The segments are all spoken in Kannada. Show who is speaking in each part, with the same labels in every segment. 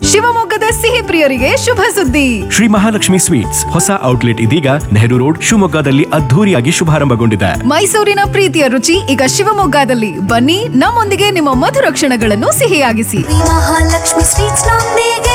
Speaker 1: ಶಿವಮೊಗ್ಗದ ಸಿಹಿ ಪ್ರಿಯರಿಗೆ ಶುಭ ಸುದ್ದಿ
Speaker 2: ಶ್ರೀ ಮಹಾಲಕ್ಷ್ಮಿ ಸ್ವೀಟ್ಸ್ ಹೊಸ ಔಟ್ಲೆಟ್ ಇದೀಗ ನೆಹರು ರೋಡ್ ಶಿವಮೊಗ್ಗದಲ್ಲಿ ಅದ್ಧೂರಿಯಾಗಿ ಶುಭಾರಂಭಗೊಂಡಿದೆ
Speaker 1: ಮೈಸೂರಿನ ಪ್ರೀತಿಯ ರುಚಿ ಈಗ ಶಿವಮೊಗ್ಗದಲ್ಲಿ ಬನ್ನಿ ನಮ್ಮೊಂದಿಗೆ ನಿಮ್ಮ ಮಧುರ ಕ್ಷಣಗಳನ್ನು ಸಿಹಿಯಾಗಿಸಿ
Speaker 3: ಶ್ರೀ ಮಹಾಲಕ್ಷ್ಮಿ ಸ್ವೀಟ್ಸ್ ನೊಂದಿಗೆ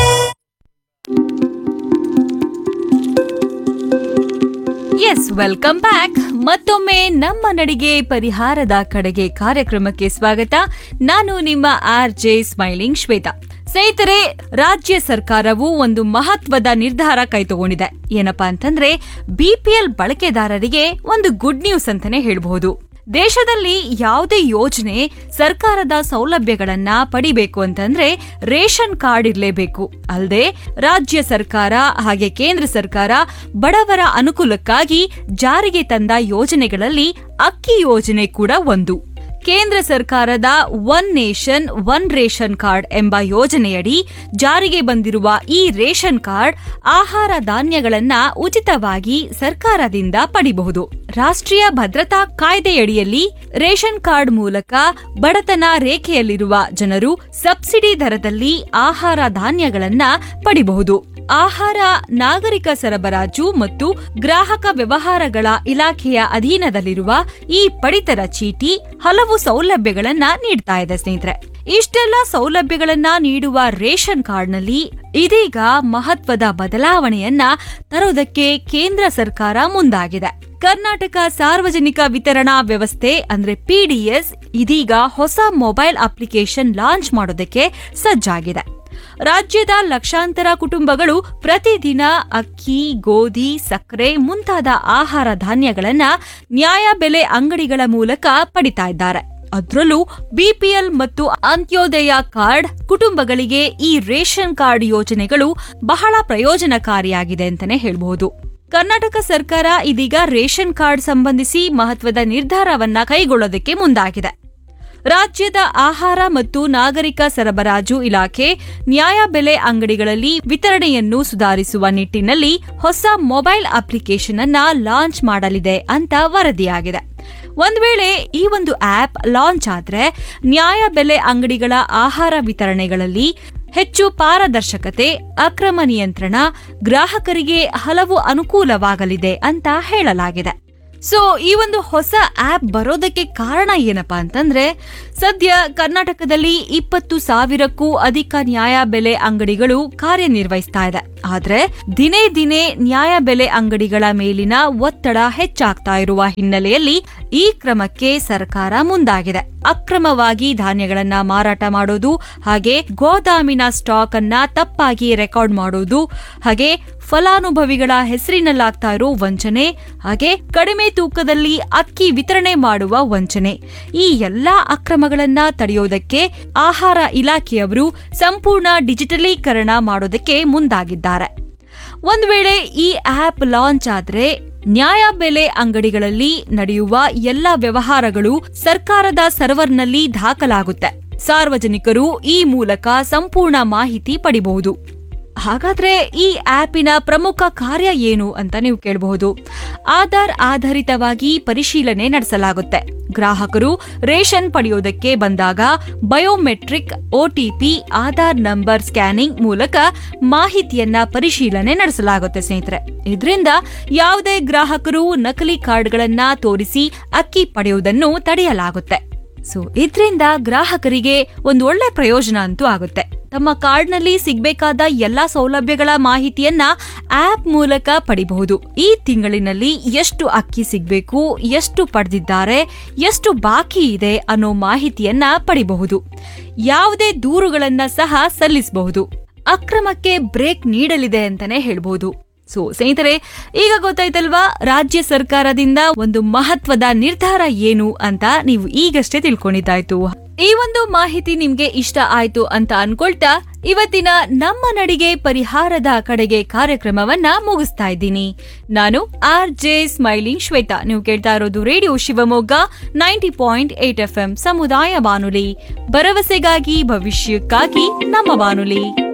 Speaker 4: ಎಸ್ ವೆಲ್ಕಮ್ ಬ್ಯಾಕ್ ಮತ್ತೊಮ್ಮೆ ನಮ್ಮ ನಡಿಗೆ ಪರಿಹಾರದ ಕಡೆಗೆ ಕಾರ್ಯಕ್ರಮಕ್ಕೆ ಸ್ವಾಗತ ನಾನು ನಿಮ್ಮ ಆರ್ ಜೆ ಸ್ಮೈಲಿಂಗ್ ಶ್ವೇತಾ ಸ್ನೇಹಿತರೆ ರಾಜ್ಯ ಸರ್ಕಾರವು ಒಂದು ಮಹತ್ವದ ನಿರ್ಧಾರ ಕೈತಗೊಂಡಿದೆ ಏನಪ್ಪಾ ಅಂತಂದ್ರೆ ಬಿಪಿಎಲ್ ಬಳಕೆದಾರರಿಗೆ ಒಂದು ಗುಡ್ ನ್ಯೂಸ್ ಅಂತಾನೆ ಹೇಳಬಹುದು ದೇಶದಲ್ಲಿ ಯಾವುದೇ ಯೋಜನೆ ಸರ್ಕಾರದ ಸೌಲಭ್ಯಗಳನ್ನ ಪಡಿಬೇಕು ಅಂತಂದ್ರೆ ರೇಷನ್ ಕಾರ್ಡ್ ಇರಲೇಬೇಕು ಅಲ್ಲದೆ ರಾಜ್ಯ ಸರ್ಕಾರ ಹಾಗೆ ಕೇಂದ್ರ ಸರ್ಕಾರ ಬಡವರ ಅನುಕೂಲಕ್ಕಾಗಿ ಜಾರಿಗೆ ತಂದ ಯೋಜನೆಗಳಲ್ಲಿ ಅಕ್ಕಿ ಯೋಜನೆ ಕೂಡ ಒಂದು ಕೇಂದ್ರ ಸರ್ಕಾರದ one nation one ration card ಎಂಬ ಯೋಜನೆಯಡಿ ಜಾರಿಗೆ ಬಂದಿರುವ ಈ ರೇಷನ್ ಕಾರ್ಡ್ ಆಹಾರ ಧಾನ್ಯಗಳನ್ನ ಉಚಿತವಾಗಿ ಸರ್ಕಾರದಿಂದ ಪಡಿಬಹುದು ರಾಷ್ಟ್ರೀಯ ಭದ್ರತಾ ಕಾಯ್ದೆಯಡಿಯಲ್ಲಿ ರೇಷನ್ ಕಾರ್ಡ್ ಮೂಲಕ ಬಡತನ ರೇಖೆಯಲ್ಲಿರುವ ಜನರು ಸಬ್ಸಿಡಿ ದರದಲ್ಲಿ ಆಹಾರ ಧಾನ್ಯಗಳನ್ನ ಪಡಿಬಹುದು ಆಹಾರ ನಾಗರಿಕ ಸರಬರಾಜು ಮತ್ತು ಗ್ರಾಹಕ ವ್ಯವಹಾರಗಳ ಇಲಾಖೆಯ ಅಧೀನದಲ್ಲಿರುವ ಈ ಪಡಿತರ ಚೀಟಿ ಹಲವು ಸೌಲಭ್ಯಗಳನ್ನ ನೀಡ್ತಾ ಇದೆ ಸ್ನೇಹಿತರೆ ಇಷ್ಟೆಲ್ಲ ಸೌಲಭ್ಯಗಳನ್ನ ನೀಡುವ ರೇಷನ್ ಕಾರ್ಡ್ನಲ್ಲಿ ಇದೀಗ ಮಹತ್ವದ ಬದಲಾವಣೆಯನ್ನ ತರೋದಕ್ಕೆ ಕೇಂದ್ರ ಸರ್ಕಾರ ಮುಂದಾಗಿದೆ ಕರ್ನಾಟಕ ಸಾರ್ವಜನಿಕ ವಿತರಣಾ ವ್ಯವಸ್ಥೆ ಅಂದ್ರೆ ಪಿಡಿಎಸ್ ಇದೀಗ ಹೊಸ ಮೊಬೈಲ್ ಅಪ್ಲಿಕೇಶನ್ ಲಾಂಚ್ ಮಾಡೋದಕ್ಕೆ ಸಜ್ಜಾಗಿದೆ ರಾಜ್ಯದ ಲಕ್ಷಾಂತರ ಕುಟುಂಬಗಳು ಪ್ರತಿದಿನ ಅಕ್ಕಿ ಗೋಧಿ ಸಕ್ಕರೆ ಮುಂತಾದ ಆಹಾರ ಧಾನ್ಯಗಳನ್ನ ನ್ಯಾಯ ಬೆಲೆ ಅಂಗಡಿಗಳ ಮೂಲಕ ಪಡಿತಾ ಇದ್ದಾರೆ ಅದರಲ್ಲೂ ಬಿಪಿಎಲ್ ಮತ್ತು ಅಂತ್ಯೋದಯ ಕಾರ್ಡ್ ಕುಟುಂಬಗಳಿಗೆ ಈ ರೇಷನ್ ಕಾರ್ಡ್ ಯೋಜನೆಗಳು ಬಹಳ ಪ್ರಯೋಜನಕಾರಿಯಾಗಿದೆ ಅಂತಾನೆ ಹೇಳಬಹುದು ಕರ್ನಾಟಕ ಸರ್ಕಾರ ಇದೀಗ ರೇಷನ್ ಕಾರ್ಡ್ ಸಂಬಂಧಿಸಿ ಮಹತ್ವದ ನಿರ್ಧಾರವನ್ನ ಕೈಗೊಳ್ಳೋದಕ್ಕೆ ಮುಂದಾಗಿದೆ ರಾಜ್ಯದ ಆಹಾರ ಮತ್ತು ನಾಗರಿಕ ಸರಬರಾಜು ಇಲಾಖೆ ನ್ಯಾಯ ಬೆಲೆ ಅಂಗಡಿಗಳಲ್ಲಿ ವಿತರಣೆಯನ್ನು ಸುಧಾರಿಸುವ ನಿಟ್ಟಿನಲ್ಲಿ ಹೊಸ ಮೊಬೈಲ್ ಅಪ್ಲಿಕೇಶನ್ ಅನ್ನ ಲಾಂಚ್ ಮಾಡಲಿದೆ ಅಂತ ವರದಿಯಾಗಿದೆ ಒಂದ್ ವೇಳೆ ಈ ಒಂದು ಆಪ್ ಲಾಂಚ್ ಆದ್ರೆ ನ್ಯಾಯ ಬೆಲೆ ಅಂಗಡಿಗಳ ಆಹಾರ ವಿತರಣೆಗಳಲ್ಲಿ ಹೆಚ್ಚು ಪಾರದರ್ಶಕತೆ ಅಕ್ರಮ ನಿಯಂತ್ರಣ ಗ್ರಾಹಕರಿಗೆ ಹಲವು ಅನುಕೂಲವಾಗಲಿದೆ ಅಂತ ಹೇಳಲಾಗಿದೆ ಸೊ ಈ ಒಂದು ಹೊಸ ಆಪ್ ಬರೋದಕ್ಕೆ ಕಾರಣ ಏನಪ್ಪಾ ಅಂತಂದ್ರೆ ಸದ್ಯ ಕರ್ನಾಟಕದಲ್ಲಿ ಇಪ್ಪತ್ತು ಸಾವಿರಕ್ಕೂ ಅಧಿಕ ನ್ಯಾಯ ಬೆಲೆ ಅಂಗಡಿಗಳು ಕಾರ್ಯನಿರ್ವಹಿಸ್ತಾ ಇದೆ ಆದ್ರೆ ದಿನೇ ದಿನೇ ನ್ಯಾಯ ಬೆಲೆ ಅಂಗಡಿಗಳ ಮೇಲಿನ ಒತ್ತಡ ಹೆಚ್ಚಾಗ್ತಾ ಇರುವ ಹಿನ್ನೆಲೆಯಲ್ಲಿ ಈ ಕ್ರಮಕ್ಕೆ ಸರ್ಕಾರ ಮುಂದಾಗಿದೆ ಅಕ್ರಮವಾಗಿ ಧಾನ್ಯಗಳನ್ನ ಮಾರಾಟ ಮಾಡೋದು ಹಾಗೆ ಗೋದಾಮಿನ ಸ್ಟಾಕ್ ಅನ್ನ ತಪ್ಪಾಗಿ ರೆಕಾರ್ಡ್ ಮಾಡೋದು ಹಾಗೆ ಫಲಾನುಭವಿಗಳ ಹೆಸರಿನಲ್ಲಾಗ್ತಾ ಇರೋ ವಂಚನೆ ಹಾಗೆ ಕಡಿಮೆ ತೂಕದಲ್ಲಿ ಅಕ್ಕಿ ವಿತರಣೆ ಮಾಡುವ ವಂಚನೆ ಈ ಎಲ್ಲಾ ಅಕ್ರಮಗಳನ್ನ ತಡೆಯೋದಕ್ಕೆ ಆಹಾರ ಇಲಾಖೆಯವರು ಸಂಪೂರ್ಣ ಡಿಜಿಟಲೀಕರಣ ಮಾಡೋದಕ್ಕೆ ಮುಂದಾಗಿದ್ದಾರೆ ಒಂದ್ ವೇಳೆ ಈ ಆಪ್ ಲಾಂಚ್ ಆದ್ರೆ ನ್ಯಾಯ ಬೆಲೆ ಅಂಗಡಿಗಳಲ್ಲಿ ನಡೆಯುವ ಎಲ್ಲ ವ್ಯವಹಾರಗಳು ಸರ್ಕಾರದ ಸರ್ವರ್ನಲ್ಲಿ ದಾಖಲಾಗುತ್ತೆ ಸಾರ್ವಜನಿಕರು ಈ ಮೂಲಕ ಸಂಪೂರ್ಣ ಮಾಹಿತಿ ಪಡಿಬಹುದು ಹಾಗಾದ್ರೆ ಈ ಆಪಿನ ಪ್ರಮುಖ ಕಾರ್ಯ ಏನು ಅಂತ ನೀವು ಕೇಳಬಹುದು ಆಧಾರ್ ಆಧಾರಿತವಾಗಿ ಪರಿಶೀಲನೆ ನಡೆಸಲಾಗುತ್ತೆ ಗ್ರಾಹಕರು ರೇಷನ್ ಪಡೆಯೋದಕ್ಕೆ ಬಂದಾಗ biometric OTP Aadhaar number scanning ಮೂಲಕ ಮಾಹಿತಿಯನ್ನ ಪರಿಶೀಲನೆ ನಡೆಸಲಾಗುತ್ತೆ ಸ್ನೇಹಿತರೆ ಇದರಿಂದ ಯಾವುದೇ ಗ್ರಾಹಕರು ನಕಲಿ ಕಾರ್ಡ್ಗಳನ್ನ ತೋರಿಸಿ ಅಕ್ಕಿ ಪಡೆಯುವುದನ್ನು ತಡೆಯಲಾಗುತ್ತೆ ಸೊ ಇದರಿಂದ ಗ್ರಾಹಕರಿಗೆ ಒಂದು ಒಳ್ಳೆ ಪ್ರಯೋಜನ ಅಂತೂ ಆಗುತ್ತೆ ತಮ್ಮ ಕಾರ್ಡ್ನಲ್ಲಿ ಸಿಗ್ಬೇಕಾದ ಎಲ್ಲಾ ಸೌಲಭ್ಯಗಳ ಮಾಹಿತಿಯನ್ನ ಆಪ್ ಮೂಲಕ ಪಡಿಬಹುದು ಈ ತಿಂಗಳಿನಲ್ಲಿ ಎಷ್ಟು ಅಕ್ಕಿ ಸಿಗ್ಬೇಕು ಎಷ್ಟು ಪಡೆದಿದ್ದಾರೆ ಎಷ್ಟು ಬಾಕಿ ಇದೆ ಅನ್ನೋ ಮಾಹಿತಿಯನ್ನ ಪಡಿಬಹುದು ಯಾವುದೇ ದೂರುಗಳನ್ನ ಸಹ ಸಲ್ಲಿಸಬಹುದು ಅಕ್ರಮಕ್ಕೆ ಬ್ರೇಕ್ ನೀಡಲಿದೆ ಅಂತಾನೆ ಹೇಳ್ಬಹುದು ಸೊ ಸ್ನೇಹಿತರೆ ಈಗ ಗೊತ್ತಾಯ್ತಲ್ವಾ ರಾಜ್ಯ ಸರ್ಕಾರದಿಂದ ಒಂದು ಮಹತ್ವದ ನಿರ್ಧಾರ ಏನು ಅಂತ ನೀವು ಈಗಷ್ಟೇ ತಿಳ್ಕೊಂಡಿದ್ದಾಯ್ತು ಈ ಒಂದು ಮಾಹಿತಿ ನಿಮ್ಗೆ ಇಷ್ಟ ಆಯ್ತು ಅಂತ ಅನ್ಕೊಳ್ತಾ ಇವತ್ತಿನ ನಮ್ಮ ನಡಿಗೆ ಪರಿಹಾರದ ಕಡೆಗೆ ಕಾರ್ಯಕ್ರಮವನ್ನ ಮುಗಿಸ್ತಾ ಇದ್ದೀನಿ ನಾನು ಆರ್ ಜೆ ಸ್ಮೈಲಿಂಗ್ ಶ್ವೇತಾ ನೀವು ಕೇಳ್ತಾ ಇರೋದು radio Shivamogga ninety point eight F M ಸಮುದಾಯ ಬಾನುಲಿ ಭರವಸೆಗಾಗಿ ಭವಿಷ್ಯಕ್ಕಾಗಿ ನಮ್ಮ ಬಾನುಲಿ